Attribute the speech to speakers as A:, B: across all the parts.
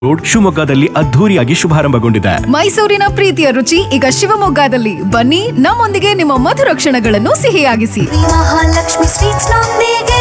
A: road ಶಿವಮೊಗ್ಗದಲ್ಲಿ ಅದ್ಧೂರಿಯಾಗಿ ಶುಭಾರಂಭಗೊಂಡಿದೆ
B: ಮೈಸೂರಿನ ಪ್ರೀತಿಯ ರುಚಿ ಈಗ ಶಿವಮೊಗ್ಗದಲ್ಲಿ ಬನ್ನಿ ನಮ್ಮೊಂದಿಗೆ ನಿಮ್ಮ ಮಧುರ ಕ್ಷಣಗಳನ್ನು ಸಿಹಿಯಾಗಿಸಿ
C: ಮಹಾಲಕ್ಷ್ಮಿ ಸ್ವೀಟ್ಸ್ ನೊಂದಿಗೆ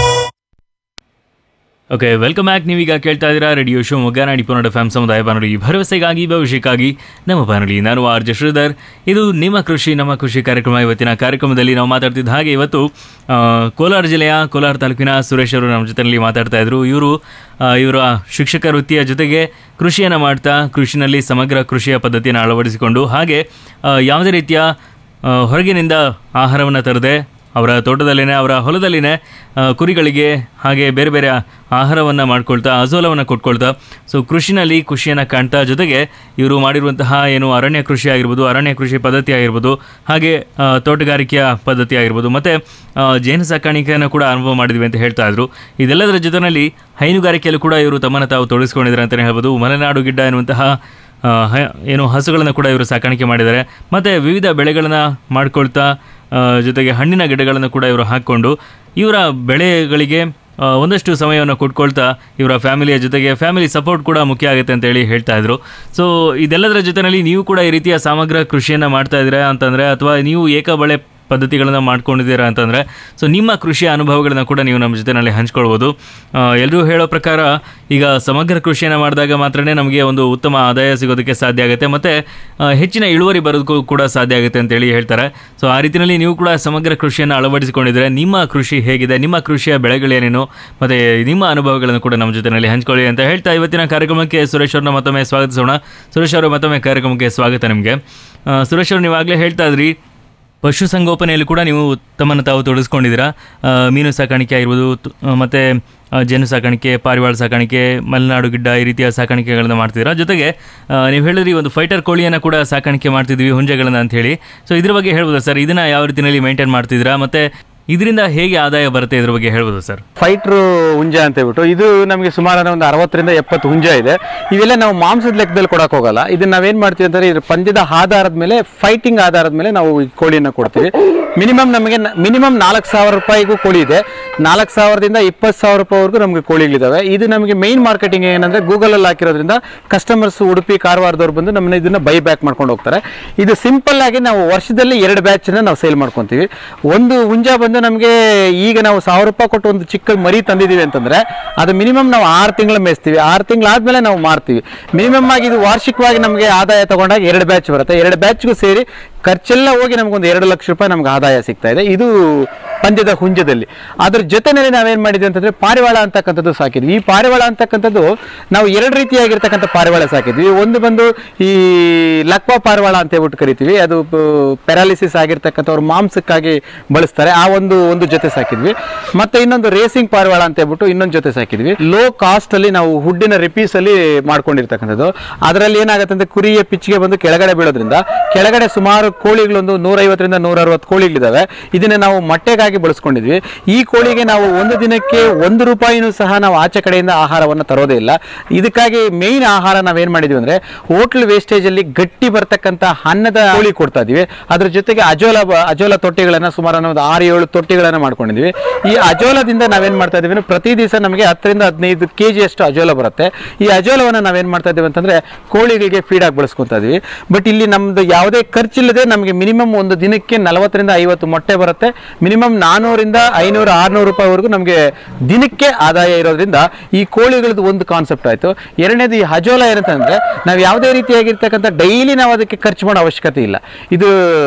D: ಓಕೆ ವೆಲ್ಕಮ್ ಬ್ಯಾಕ್ ನೀವೀಗ ಕೇಳ್ತಾ ಇದ್ದೀರಾ ರೇಡಿಯೋ ಶೋ ಮೊಗ್ಗಾನಾಡಿ ಪುನಡ ಫ್ಯಾಮ್ ಸಮುದಾಯ ಬಾನುಲಿ ಭರವಸೆಗಾಗಿ ಭವಿಷ್ಯಕ್ಕಾಗಿ ನಮ್ಮ ಬಾನುಲಿ ನಾನು ಆರ್ ಜೆ ಶ್ರೀಧರ್ ಇದು ನಿಮ್ಮ ಕೃಷಿ ನಮ್ಮ ಕೃಷಿ ಕಾರ್ಯಕ್ರಮ ಇವತ್ತಿನ ಕಾರ್ಯಕ್ರಮದಲ್ಲಿ ನಾವು ಮಾತಾಡ್ತಿದ್ದ ಹಾಗೆ ಇವತ್ತು ಆ, ಕೋಲಾರ ಜಿಲ್ಲೆಯ ಕೋಲಾರ ತಾಲೂಕಿನ ಸುರೇಶ್ ಅವರು ನಮ್ಮ ಜೊತೆಯಲ್ಲಿ ಮಾತಾಡ್ತಾ ಇದ್ರು ಇವರು ಇವರ ಶಿಕ್ಷಕ ವೃತ್ತಿಯ ಜೊತೆಗೆ ಕೃಷಿಯನ್ನು ಮಾಡ್ತಾ ಕೃಷಿನಲ್ಲಿ ಸಮಗ್ರ ಕೃಷಿಯ ಪದ್ಧತಿಯನ್ನು ಅಳವಡಿಸಿಕೊಂಡು ಹಾಗೆ ಆ, ಯಾವುದೇ ರೀತಿಯ ಆ, ಹೊರಗಿನಿಂದ ಆಹಾರವನ್ನು ತರದೆ ಅವರ ತೋಟದಲ್ಲಿನೇ ಅವರ ಹೊಲದಲ್ಲಿನೇ ಆ, ಕುರಿಗಳಿಗೆ ಹಾಗೆ ಬೇರೆ ಬೇರೆ ಆಹಾರವನ್ನು ಮಾಡ್ಕೊಳ್ತಾ ಅಜೋಲವನ್ನು ಕೊಟ್ಕೊಳ್ತಾ ಸೊ ಕೃಷಿನಲ್ಲಿ ಖುಷಿಯನ್ನು ಕಾಣ್ತಾ ಜೊತೆಗೆ ಇವರು ಮಾಡಿರುವಂತಹ ಏನು ಅರಣ್ಯ ಕೃಷಿ ಆಗಿರ್ಬೋದು ಅರಣ್ಯ ಕೃಷಿ ಪದ್ಧತಿ ಆಗಿರ್ಬೋದು ಹಾಗೆ ಆ, ತೋಟಗಾರಿಕೆಯ ಪದ್ಧತಿ ಆಗಿರ್ಬೋದು ಮತ್ತು ಜೇನು ಸಾಕಾಣಿಕೆಯನ್ನು ಕೂಡ ಅನುಭವ ಮಾಡಿದ್ವಿ ಅಂತ ಹೇಳ್ತಾ ಇದ್ರು ಇದೆಲ್ಲದರ ಜೊತೆಯಲ್ಲಿ ಹೈನುಗಾರಿಕೆಯಲ್ಲೂ ಕೂಡ ಇವರು ತಮ್ಮನ್ನು ತಾವು ತೊಡಗಿಸ್ಕೊಂಡಿದ್ದಾರೆ ಅಂತಲೇ ಹೇಳ್ಬೋದು ಮಲೆನಾಡು ಗಿಡ್ಡ ಎನ್ನುವಂತಹ ಆ, ಹ- ಏನು ಹಸುಗಳನ್ನು ಕೂಡ ಇವರು ಸಾಕಾಣಿಕೆ ಮಾಡಿದ್ದಾರೆ ಮತ್ತು ವಿವಿಧ ಬೆಳೆಗಳನ್ನು ಮಾಡ್ಕೊಳ್ತಾ ಆ, ಜೊತೆಗೆ ಹಣ್ಣಿನ ಗಿಡಗಳನ್ನು ಕೂಡ ಇವರು ಹಾಕ್ಕೊಂಡು ಇವರ ಬೆಳೆಗಳಿಗೆ ಆ, ಒಂದಷ್ಟು ಸಮಯವನ್ನು ಕೊಟ್ಕೊಳ್ತಾ ಇವರ ಫ್ಯಾಮಿಲಿಯ ಜೊತೆಗೆ ಫ್ಯಾಮಿಲಿ ಸಪೋರ್ಟ್ ಕೂಡ ಮುಖ್ಯ ಆಗುತ್ತೆ ಅಂತೇಳಿ ಹೇಳ್ತಾ ಇದ್ರು ಸೊ ಇದೆಲ್ಲದರ ಜೊತೆಯಲ್ಲಿ ನೀವು ಕೂಡ ಈ ರೀತಿಯ ಸಮಗ್ರ ಕೃಷಿಯನ್ನು ಮಾಡ್ತಾ ಇದ್ದೀರಾ ಅಂತಂದರೆ ಅಥವಾ ನೀವು ಏಕ ಬೆಳೆ ಪದ್ಧತಿಗಳನ್ನು ಮಾಡ್ಕೊಂಡಿದ್ದೀರಾ ಅಂತಂದರೆ ಸೊ ನಿಮ್ಮ ಕೃಷಿಯ ಅನುಭವಗಳನ್ನ ಕೂಡ ನೀವು ನಮ್ಮ ಜೊತೆನಲ್ಲಿ ಹಂಚ್ಕೊಳ್ಬೋದು ಎಲ್ಲರೂ ಹೇಳೋ ಪ್ರಕಾರ ಈಗ ಸಮಗ್ರ ಕೃಷಿಯನ್ನು ಮಾಡಿದಾಗ ಮಾತ್ರನೇ ನಮಗೆ ಒಂದು ಉತ್ತಮ ಆದಾಯ ಸಿಗೋದಕ್ಕೆ ಸಾಧ್ಯ ಆಗುತ್ತೆ ಮತ್ತು ಹೆಚ್ಚಿನ ಇಳುವರಿ ಬರೋದಕ್ಕೂ ಕೂಡ ಸಾಧ್ಯ ಆಗುತ್ತೆ ಅಂತೇಳಿ ಹೇಳ್ತಾರೆ ಸೊ ಆ ರೀತಿಯಲ್ಲಿ ನೀವು ಕೂಡ ಸಮಗ್ರ ಕೃಷಿಯನ್ನು ಅಳವಡಿಸಿಕೊಂಡಿದ್ರೆ ನಿಮ್ಮ ಕೃಷಿ ಹೇಗಿದೆ ನಿಮ್ಮ ಕೃಷಿಯ ಬೆಳೆಗಳೇನೇನು ಮತ್ತು ನಿಮ್ಮ ಅನುಭವಗಳನ್ನು ಕೂಡ ನಮ್ಮ ಜೊತೆಯಲ್ಲಿ ಹಂಚ್ಕೊಳ್ಳಿ ಅಂತ ಹೇಳ್ತಾ ಇವತ್ತಿನ ಕಾರ್ಯಕ್ರಮಕ್ಕೆ ಸುರೇಶ್ ಅವ್ರನ್ನ ಮತ್ತೊಮ್ಮೆ ಸ್ವಾಗತಿಸೋಣ ಸುರೇಶ್ ಅವರು ಮತ್ತೊಮ್ಮೆ ಕಾರ್ಯಕ್ರಮಕ್ಕೆ ಸ್ವಾಗತ ನಿಮಗೆ ಆ, ಸುರೇಶ್ ಅವರು ನೀವಾಗಲೇ ಹೇಳ್ತಾ ಇದ್ರಿ ಪಶುಸಂಗೋಪನೆಯಲ್ಲಿ ಕೂಡ ನೀವು ತಮ್ಮನ್ನು ತಾವು ತೊಡಗಿಸ್ಕೊಂಡಿದ್ದೀರಾ ಆ, ಮೀನು ಸಾಕಾಣಿಕೆ ಆಗಿರ್ಬೋದು ತು- ಆ, ಮತ್ತೆ ಆ, ಜೇನು ಸಾಕಾಣಿಕೆ ಪಾರಿವಾಳ ಸಾಕಾಣಿಕೆ ಮಲೆನಾಡು ಗಿಡ್ಡ ಈ ರೀತಿಯ ಸಾಕಾಣಿಕೆಗಳನ್ನು ಮಾಡ್ತಿದ್ದೀರಾ ಜೊತೆಗೆ ಆ, ನೀವು ಹೇಳಿದ್ರಿ ಒಂದು ಫೈಟರ್ ಕೋಳಿಯನ್ನು ಕೂಡ ಸಾಕಾಣಿಕೆ ಮಾಡ್ತಿದ್ವಿ ಹುಂಜಗಳನ್ನು ಅಂತ ಹೇಳಿ ಸೊ ಇದ್ರ ಬಗ್ಗೆ ಹೇಳ್ಬೋದಾ ಸರ್ ಇದನ್ನ ಯಾವ ರೀತಿಯಲ್ಲಿ ಮೇಂಟೈನ್ ಮಾಡ್ತಿದ್ದೀರಾ ಮತ್ತೆ ಇದರಿಂದ ಹೇಗೆ ಆದಾಯ ಬರುತ್ತೆ ಇದ್ರ ಬಗ್ಗೆ ಹೇಳ್ಬೋದು ಸರ್
E: ಫೈಟ್ರು ಹುಂಜ ಅಂತ ಹೇಳ್ಬಿಟ್ಟು ಇದು ನಮಗೆ ಸುಮಾರು ಒಂದು ಅರವತ್ತರಿಂದ ಎಪ್ಪತ್ತು ಹುಂಜ ಇದೆ ಇವೆಲ್ಲ ನಾವು ಮಾಂಸದ ಲೆಕ್ಕದಲ್ಲಿ ಕೊಡಕ್ ಹೋಗಲ್ಲ ಇದನ್ನ ನಾವೇನ್ ಮಾಡ್ತೀವಿ ಅಂತಂದ್ರೆ ಇದ್ರ ಪಂದ್ಯದ ಆಧಾರದ ಮೇಲೆ ಫೈಟಿಂಗ್ ಆಧಾರದ ಮೇಲೆ ನಾವು ಈ ಕೋಳಿನ ಕೊಡ್ತೀವಿ ಮಿನಿಮಮ್ ನಮಗೆ ಮಿನಿಮಮ್ ನಾಲ್ಕು ಸಾವಿರ ರೂಪಾಯಿಗೂ ಕೋಳಿ ಇದೆ ನಾಲ್ಕು ಸಾವಿರದಿಂದ ಇಪ್ಪತ್ತು ಸಾವಿರ ರೂಪಾಯಿವರೆಗೂ ನಮಗೆ ಕೋಳಿಗಳಿದಾವೆ ಇದು ನಮಗೆ ಮೈನ್ ಮಾರ್ಕೆಟಿಂಗ್ ಏನಂದ್ರೆ ಗೂಗಲ್ ಅಲ್ಲಿ ಹಾಕಿರೋದ್ರಿಂದ ಕಸ್ಟಮರ್ಸ್ ಉಡುಪಿ ಕಾರವಾರದವ್ರು ಬಂದು ನಮ್ಮನ್ನ ಇದನ್ನ ಬೈ ಬ್ಯಾಕ್ ಮಾಡ್ಕೊಂಡು ಹೋಗ್ತಾರೆ ಇದು ಸಿಂಪಲ್ ಆಗಿ ನಾವು ವರ್ಷದಲ್ಲಿ ಎರಡು ಬ್ಯಾಚ್ ನಾವು ಸೇಲ್ ಮಾಡ್ಕೊಂತೀವಿ ಒಂದು ಹುಂಜ ಬಂದು ನಮಗೆ ಈಗ ನಾವು ಸಾವಿರ ರೂಪಾಯಿ ಕೊಟ್ಟು ಒಂದು ಚಿಕ್ಕ ಮರಿ ತಂದಿದ್ದೀವಿ ಅಂತಂದ್ರೆ ಅದು ಮಿನಿಮಮ್ ನಾವು ಆರು ತಿಂಗಳು ಮೇಯಿಸ್ತೀವಿ ಆರು ತಿಂಗಳಾದ್ಮೇಲೆ ನಾವು ಮಾರ್ತೀವಿ ಮಿನಿಮಮ್ ಆಗಿ ಇದು ವಾರ್ಷಿಕವಾಗಿ ನಮಗೆ ಆದಾಯ ತಗೊಂಡಾಗ ಎರಡು ಬ್ಯಾಚ್ ಬರುತ್ತೆ ಎರಡು ಬ್ಯಾಚ್ಗೂ ಸೇರಿ ಖರ್ಚೆಲ್ಲ ಹೋಗಿ ನಮಗೊಂದು ಎರಡು ಲಕ್ಷ ರೂಪಾಯಿ ನಮ್ಗೆ ಆದಾಯ ಸಿಗ್ತಾ ಇದೆ ಇದು ಪಂದ್ಯದ ಹುಂಜದಲ್ಲಿ ಅದ್ರ ಜೊತೆನಲ್ಲಿ ನಾವೇನ್ ಮಾಡಿದ್ವಿ ಅಂತಂದ್ರೆ ಪಾರಿವಾಳ ಅಂತಕ್ಕಂಥದ್ದು ಸಾಕಿದ್ವಿ ಈ ಪಾರಿವಾಳ ಅಂತಕ್ಕಂಥದ್ದು ನಾವು ಎರಡು ರೀತಿಯಾಗಿರ್ತಕ್ಕಂಥ ಪಾರಿವಾಳ ಸಾಕಿದ್ವಿ ಒಂದು ಬಂದು ಈ ಲಕ್ವಾ ಪಾರಿವಾಳ ಅಂತ ಹೇಳ್ಬಿಟ್ಟು ಕರಿತೀವಿ ಅದು ಪ್ಯಾರಾಲಿಸಿಸ್ ಆಗಿರ್ತಕ್ಕಂಥವ್ರು ಮಾಂಸಕ್ಕಾಗಿ ಬಳಸ್ತಾರೆ ಆ ಒಂದು ಒಂದು ಜೊತೆ ಸಾಕಿದ್ವಿ ಮತ್ತೆ ಇನ್ನೊಂದು ರೇಸಿಂಗ್ ಪಾರಿವಾಳ ಅಂತ ಹೇಳ್ಬಿಟ್ಟು ಇನ್ನೊಂದು ಜೊತೆ ಸಾಕಿದ್ವಿ ಲೋ ಕಾಸ್ಟ್ ಅಲ್ಲಿ ನಾವು ಹುಡ್ಡಿನ ರಿಪೀಸ್ ಅಲ್ಲಿ ಮಾಡ್ಕೊಂಡಿರ್ತಕ್ಕಂಥದ್ದು ಅದರಲ್ಲಿ ಏನಾಗುತ್ತೆ ಅಂದ್ರೆ ಕುರಿಯ ಪಿಚ್ಚಿಗೆ ಬಂದು ಕೆಳಗಡೆ ಬೀಳೋದ್ರಿಂದ ಕೆಳಗಡೆ ಸುಮಾರು ಕೋಳಿಗಳೊಂದು ನೂರೈವತ್ತರಿಂದ ನೂರ ಅರವತ್ತು ಕೋಳಿಗಳಿದಾವೆ ಇದನ್ನ ನಾವು ಮೊಟ್ಟೆಗಾಗಿ ಬಳಸ್ಕೊಂಡಿದ್ವಿ ಈ ಕೋಳಿಗೆ ನಾವು ಒಂದು ದಿನಕ್ಕೆ ಒಂದು ರೂಪಾಯಿನೂ ಸಹ ನಾವು ಆಚೆ ಕಡೆಯಿಂದ ಆಹಾರವನ್ನು ತರೋದೇ ಇಲ್ಲ ಇದಕ್ಕಾಗಿ ಮೇನ್ ಆಹಾರ ನಾವೇನ್ ಮಾಡಿದ್ವಿ ಅಂದ್ರೆ ಹೋಟ್ಲ್ ವೇಸ್ಟೇಜ್ ಅಲ್ಲಿ ಗಟ್ಟಿ ಬರ್ತಕ್ಕಂಥ ಅನ್ನದ ಕೋಳಿ ಕೊಡ್ತಾ ಇದೀವಿ ಅದ್ರ ಜೊತೆಗೆ ಅಜೋಲ ಬ- ಅಜೋಲ ತೊಟ್ಟಿಗಳನ್ನ ಸುಮಾರು ಒಂದು ಆರು ಏಳು ತೊಟ್ಟಿಗಳನ್ನ ಮಾಡ್ಕೊಂಡಿದ್ವಿ ಈ ಅಜೋಲದಿಂದ ನಾವೇನ್ ಮಾಡ್ತಾ ಇದೀವಿ ಅಂದ್ರೆ ಪ್ರತಿ ದಿವಸ ನಮಗೆ ಹತ್ತರಿಂದ ಹದಿನೈದು ಕೆ ಅಷ್ಟು ಅಜೋಲ ಬರುತ್ತೆ ಈ ಅಜೋಲವನ್ನ ನಾವೇನ್ ಮಾಡ್ತಾ ಇದೀವಿ ಅಂತಂದ್ರೆ ಕೋಳಿಗಳಿಗೆ ಫೀಡ್ ಆಗಿ ಬಳಸ್ಕೊಂತ ಇದೀವಿ ಬಟ್ ಇಲ್ಲಿ ನಮ್ದು ಯಾವುದೇ ಖರ್ಚಿಲ್ಲದೆ ನಮಗೆ ಮಿನಿಮಮ್ ಒಂದು ದಿನಕ್ಕೆ ನಲವತ್ತರಿಂದ ಐವತ್ತು ಮೊಟ್ಟೆ ಬರುತ್ತೆ ಮಿನಿಮಮ್ ನಾನೂರಿಂದ ಐನೂರು ಆರ್ನೂರು ರೂಪಾಯಿವರೆಗೂ ನಮಗೆ ದಿನಕ್ಕೆ ಆದಾಯ ಇರೋದ್ರಿಂದ ಈ ಕೋಳಿಗಳದ್ದು ಒಂದು ಕಾನ್ಸೆಪ್ಟ್ ಆಯ್ತು ಎರಡನೇದು ಈ ಹಜೋಲ ಏನಂತಂದ್ರೆ ನಾವು ಯಾವುದೇ ರೀತಿಯಾಗಿರ್ತಕ್ಕಂಥ ಡೈಲಿ ನಾವು ಅದಕ್ಕೆ ಖರ್ಚು ಮಾಡೋ ಅವಶ್ಯಕತೆ ಇಲ್ಲ ಇದು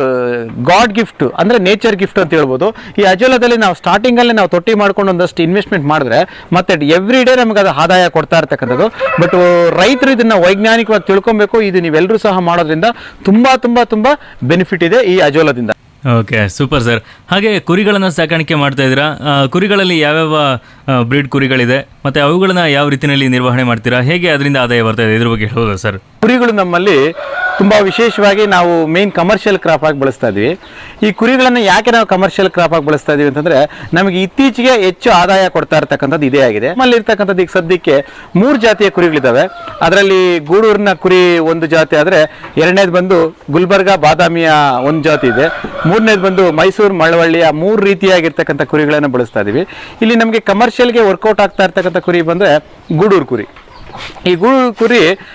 E: ಗಾಡ್ ಗಿಫ್ಟ್ ಅಂದ್ರೆ ನೇಚರ್ ಗಿಫ್ಟ್ ಅಂತ ಹೇಳ್ಬೋದು ಈ ಅಜೋಲದಲ್ಲಿ ನಾವು ಸ್ಟಾರ್ಟಿಂಗ್ ಅಲ್ಲಿ ನಾವು ತೊಟ್ಟಿ ಮಾಡ್ಕೊಂಡು ಒಂದಷ್ಟು ಇನ್ವೆಸ್ಟ್ಮೆಂಟ್ ಮಾಡಿದ್ರೆ ಮತ್ತೆ ಎವ್ರಿ ಡೇ ನಮಗೆ ಅದು ಆದಾಯ ಕೊಡ್ತಾ ಇರ್ತಕ್ಕಂಥದ್ದು ಬಟ್ ರೈತರು ಇದನ್ನ ವೈಜ್ಞಾನಿಕವಾಗಿ ತಿಳ್ಕೊಬೇಕು ಇದು ನೀವೆಲ್ಲರೂ ಸಹ ಮಾಡೋದ್ರಿಂದ ತುಂಬಾ ತುಂಬಾ ತುಂಬಾ ಬೆನಿಫಿಟ್ ಇದೆ ಈ ಅಜೋಲದಿಂದ
D: ಓಕೆ ಸೂಪರ್ ಸರ್ ಹಾಗೆ ಕುರಿಗಳನ್ನು ಸಾಕಾಣಿಕೆ ಮಾಡ್ತಾ ಇದ್ದೀರಾ ಆ, ಕುರಿಗಳಲ್ಲಿ ಯಾವ್ಯಾವ ಬ್ರೀಡ್ ಕುರಿಗಳಿದೆ ಮತ್ತೆ ಅವುಗಳನ್ನ ಯಾವ ರೀತಿಯಲ್ಲಿ ನಿರ್ವಹಣೆ ಮಾಡ್ತೀರಾ ಹೇಗೆ ಅದರಿಂದ ಆದಾಯ ಬರ್ತಾ ಇದೆ ಇದ್ರ ಬಗ್ಗೆ ಹೇಳ್ಬೋದಾ ಸರ್
E: ಕುರಿಗಳು ನಮ್ಮಲ್ಲಿ ತುಂಬಾ ವಿಶೇಷವಾಗಿ ನಾವು ಮೇನ್ ಕಮರ್ಷಿಯಲ್ ಕ್ರಾಪ್ ಆಗಿ ಬಳಸ್ತಾ ಇದೀವಿ ಈ ಕುರಿಗಳನ್ನ ಯಾಕೆ ನಾವು ಕಮರ್ಷಿಯಲ್ ಕ್ರಾಪ್ ಆಗಿ ಬಳಸ್ತಾ ಇದೀವಿ ಅಂತಂದ್ರೆ ನಮಗೆ ಇತ್ತೀಚೆಗೆ ಹೆಚ್ಚು ಆದಾಯ ಕೊಡ್ತಾ ಇರ್ತಕ್ಕಂಥದ್ದು ಇದೇ ಆಗಿದೆ ನಮ್ಮಲ್ಲಿ ಇರ್ತಕ್ಕಂಥದ್ದು ಈಗ ಸದ್ಯಕ್ಕೆ ಮೂರು ಜಾತಿಯ ಕುರಿಗಳಿದಾವೆ ಅದರಲ್ಲಿ ಗೂಡೂರಿನ ಕುರಿ ಒಂದು ಜಾತಿ ಆದ್ರೆ ಎರಡನೇದು ಬಂದು ಗುಲ್ಬರ್ಗ ಬಾದಾಮಿಯ ಒಂದು ಜಾತಿ ಇದೆ ಮೂರನೇದು ಬಂದು ಮೈಸೂರು ಮಳವಳ್ಳಿಯ ಮೂರು ರೀತಿಯಾಗಿರ್ತಕ್ಕಂಥ ಕುರಿಗಳನ್ನು ಬಳಸ್ತಾ ಇದೀವಿ ಇಲ್ಲಿ ನಮಗೆ ಕಮರ್ಷಿಯಲ್ಗೆ ವರ್ಕೌಟ್ ಆಗ್ತಾ ಇರ್ತಕ್ಕಂಥ ಕುರಿ ಬಂದ್ರೆ ಗೂಡೂರು ಕುರಿ ಈ ಗೂಡು ಕುರಿ